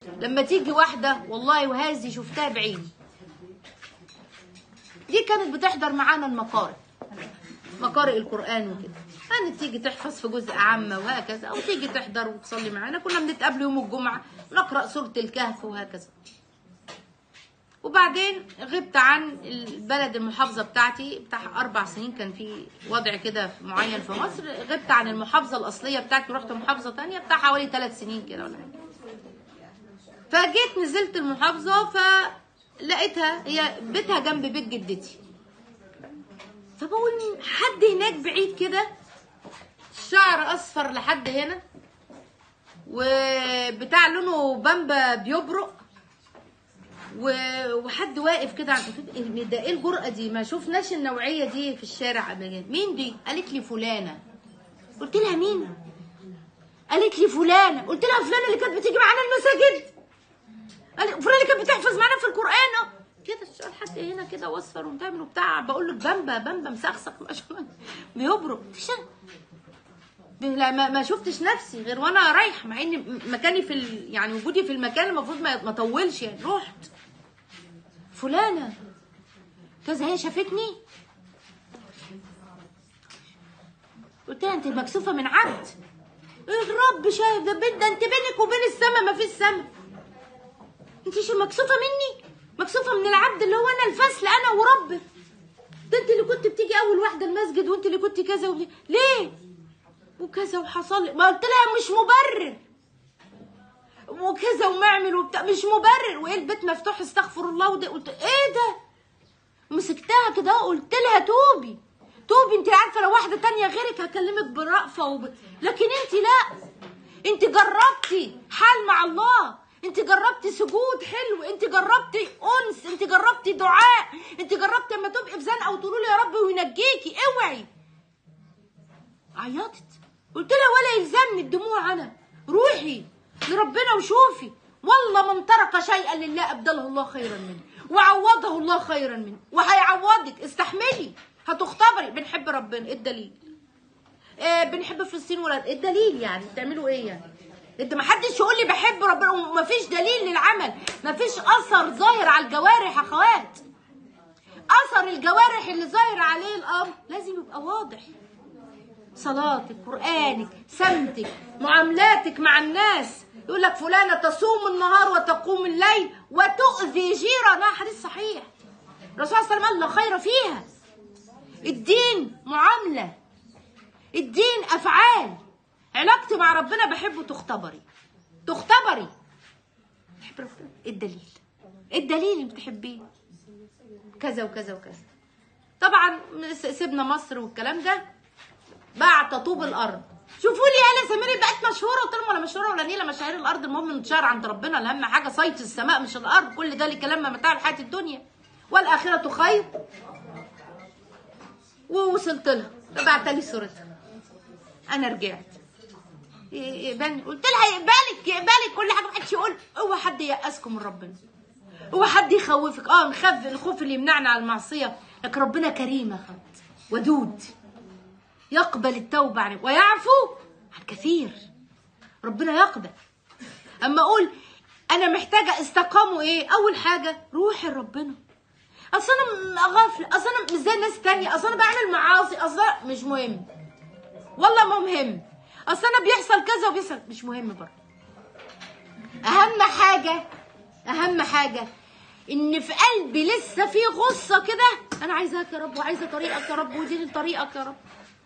لما تيجي واحده والله وهذه شفتها بعيني دي كانت بتحضر معانا المقارئ مقارئ القرآن وكده كانت تيجي تحفظ في جزء عامة وهكذا أو تيجي تحضر وتصلي معانا كنا بنتقابل يوم الجمعة نقرأ سورة الكهف وهكذا وبعدين غبت عن البلد المحافظة بتاعتي بتاع أربع سنين كان في وضع كده معين في مصر غبت عن المحافظة الأصلية بتاعتي رحت محافظة تانية بتاع حوالي ثلاث سنين كده ولا حاجة فجيت نزلت المحافظة فلقيتها هي بيتها جنب بيت جدتي فبقول حد هناك بعيد كده شعر اصفر لحد هنا وبتاع لونه بامبا بيبرق و- وحد واقف كده عند قلت ده ايه الجرأة دي ما شفناش النوعية دي في الشارع قبل كده مين دي قالت لي فلانة قلت لها مين قالت لي فلانة قلت لها فلانة اللي كانت بتيجي معانا المساجد قال فلانة اللي كانت بتحفظ معانا في القرآن آه. كده الشعر حد هنا كده واصفر ومتعمل وبتاع بقول لك بامبا بامبا مسخسخ ما شاء الله بيبرق مفيش لا ما, ما شفتش نفسي غير وانا رايح مع ان مكاني في ال... يعني وجودي في المكان المفروض ما ما اطولش يعني رحت فلانه كذا هي شافتني قلت لها انت مكسوفه من عبد الرب شايف ده بين- ده انت بينك وبين السماء ما فيش سماء انت شو مكسوفه مني مكسوفه من العبد اللي هو انا الفصل انا وربك ده انت اللي كنت بتيجي اول واحده المسجد وانت اللي كنت كذا وكذا ليه وكذا وحصل لي ما قلت لها مش مبرر وكذا ومعمل وبتاع مش مبرر وايه البيت مفتوح استغفر الله وده قلت ايه ده مسكتها كده قلت لها توبي توبي انت عارفه لو واحده تانية غيرك هكلمك برأفه وب... لكن انت لا انت جربتي حال مع الله انت جربتي سجود حلو انت جربتي انس انت جربتي دعاء انت جربتي لما تبقي في زنقه وتقولوا لي يا رب وينجيكي اوعي عيطت قلت لها ولا يلزمني الدموع انا روحي لربنا وشوفي والله من ترك شيئا لله ابدله الله خيرا منه وعوضه الله خيرا منه وهيعوضك استحملي هتختبري بنحب ربنا ايه الدليل آه بنحب فلسطين ولا ايه الدليل يعني بتعملوا ايه يعني انت ما حدش يقول لي بحب ربنا ومفيش دليل للعمل مفيش اثر ظاهر على الجوارح يا اخوات اثر الجوارح اللي ظاهر عليه الامر لازم يبقى واضح صلاتك قرآنك سمتك معاملاتك مع الناس يقول لك فلانة تصوم النهار وتقوم الليل وتؤذي جيرانها حديث صحيح الرسول صلى الله عليه وسلم قال لا خير فيها الدين معاملة الدين أفعال علاقتي مع ربنا بحبه تختبري تختبري بحب ربنا إيه الدليل إيه الدليل اللي بتحبيه كذا وكذا وكذا طبعا سيبنا مصر والكلام ده باع تطوب الارض شوفوا لي انا سميري بقت مشهوره قلت لهم ولا مشهوره ولا نيله مشاهير الارض المهم نتشهر عند ربنا اهم حاجه صيت السماء مش الارض كل ده كلام متاع الحياه الدنيا والاخره خير ووصلت لها فبعت لي صورتها انا رجعت يقبلني قلت لها يقبلك يقبلك كل حاجه محدش يقول اوعى حد ييأسكم من ربنا اوعى حد يخوفك اه نخاف الخوف اللي يمنعنا عن المعصيه لكن ربنا كريم يا خد ودود يقبل التوبة عنه ويعفو عن كثير ربنا يقبل اما اقول انا محتاجه استقاموا ايه اول حاجه روحي لربنا اصل انا غافله اصل انا مش زي الناس التانية اصل انا بعمل معاصي اصل أنا- مش مهم والله ما مهم اصل انا بيحصل كذا وبيحصل مش مهم برضه اهم حاجه اهم حاجه ان في قلبي لسه في غصه كده انا عايزاك يا رب وعايزه طريقك يا رب وديني طريقك يا رب